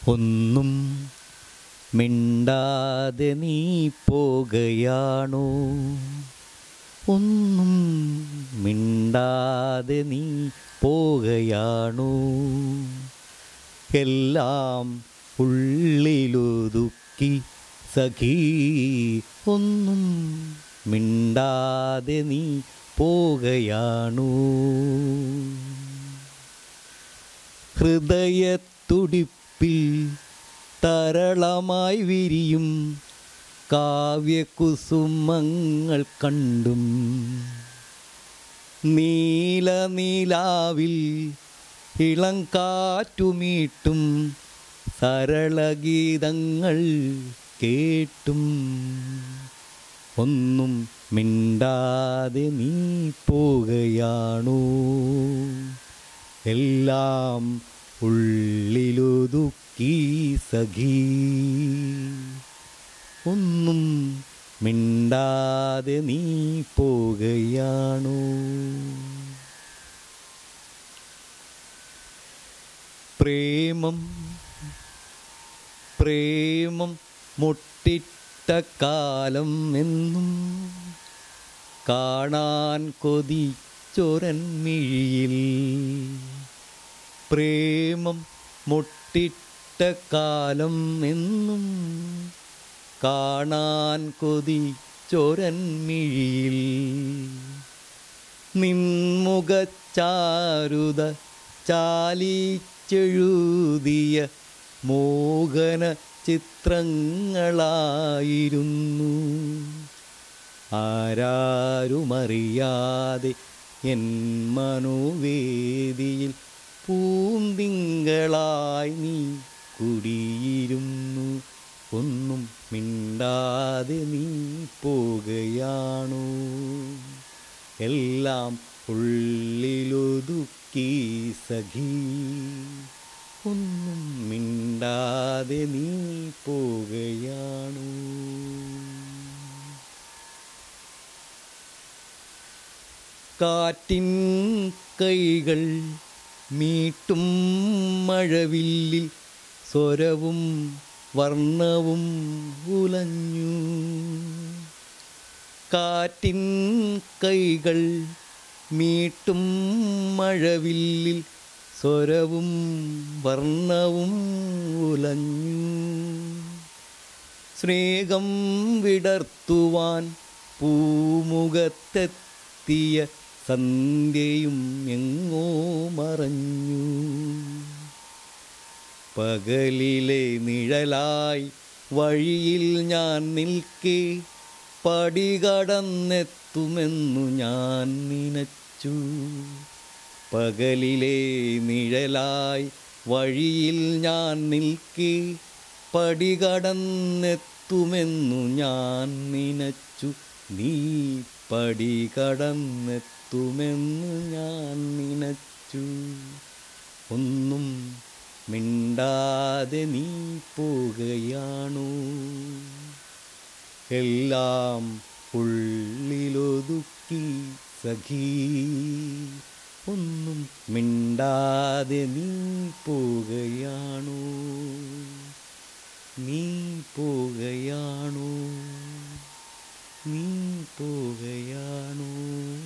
ഒന്നും മിണ്ടാതെ നീ പോകയാണോ ഒന്നും മിണ്ടാതെ നീ പോകയാണോ എല്ലാം ഉള്ളിലൊതുക്കി സഖീ ഒന്നും മിണ്ടാതെ നീ പോകയാണോ ഹൃദയത്തുടിപ്പിൽ തരളമായി വിരിയും കാവ്യകുസുമങ്ങൾ കണ്ടും നീല നീലാവിൽ ഇളം കാറ്റുമീട്ടും സരളഗീതങ്ങൾ കേട്ടും ഒന്നും മിണ്ടാതെ നീ പോകയാണോ എല്ലാം ഉള്ളിലൊതുക്കി സഖീ ഒന്നും മിണ്ടാതെ നീ പോകയാണോ പ്രേമം പ്രേമം മുട്ടിട്ട കാലം എന്നും കാണാൻ കൊതിച്ചൊരൻ മിഴിയിൽ പ്രേമം മുട്ടിട്ട കാലം എന്നും കാണാൻ കൊതിച്ചൊരൻ മിഴിയിൽ നിൻമുഖച്ചാരുത ചാലിച്ചെഴുതിയ മോഹന ചിത്രങ്ങളായിരുന്നു ആരാരുമറിയാതെ എൻ മനോവേദിയിൽ പൂന്തിങ്കളായി നീ കുടിയിരുന്നു ഒന്നും മിണ്ടാതെ നീ പോകയാണോ എല്ലാം ഉള്ളിലൊതുക്കി സഖീ ഒന്നും മിണ്ടാതെ നീ പോകയാണോ കാറ്റിൻ കൈകൾ മീട്ടും മഴവില്ലിൽ സ്വരവും വർണ്ണവും ഉലഞ്ഞു കാറ്റിൻ കൈകൾ മീട്ടും മഴവില്ലിൽ സ്വരവും വർണ്ണവും ഉലഞ്ഞു സ്നേഹം വിടർത്തുവാൻ പൂമുഖത്തെത്തിയ സന്ധ്യയും എങ്ങോ മറഞ്ഞു പകലിലെ നിഴലായി വഴിയിൽ ഞാൻ നിൽക്കെ പടികടന്നെത്തുമെന്നു ഞാൻ നിനച്ചു പകലിലെ നിഴലായി വഴിയിൽ ഞാൻ നിൽക്കെ പടികടന്നെത്തുമെന്നു ഞാൻ നിനച്ചു നീ പടികടന്നെത്തുമെന്നു ഞാൻ നിനച്ചു ഒന്നും മിണ്ടാതെ നീ പോകയാണോ എല്ലാം ഉള്ളിലൊതുക്കി സഖീ ഒന്നും മിണ്ടാതെ നീ പോകയാണോ നീ പോകയാണോ നീ പോകയാണോ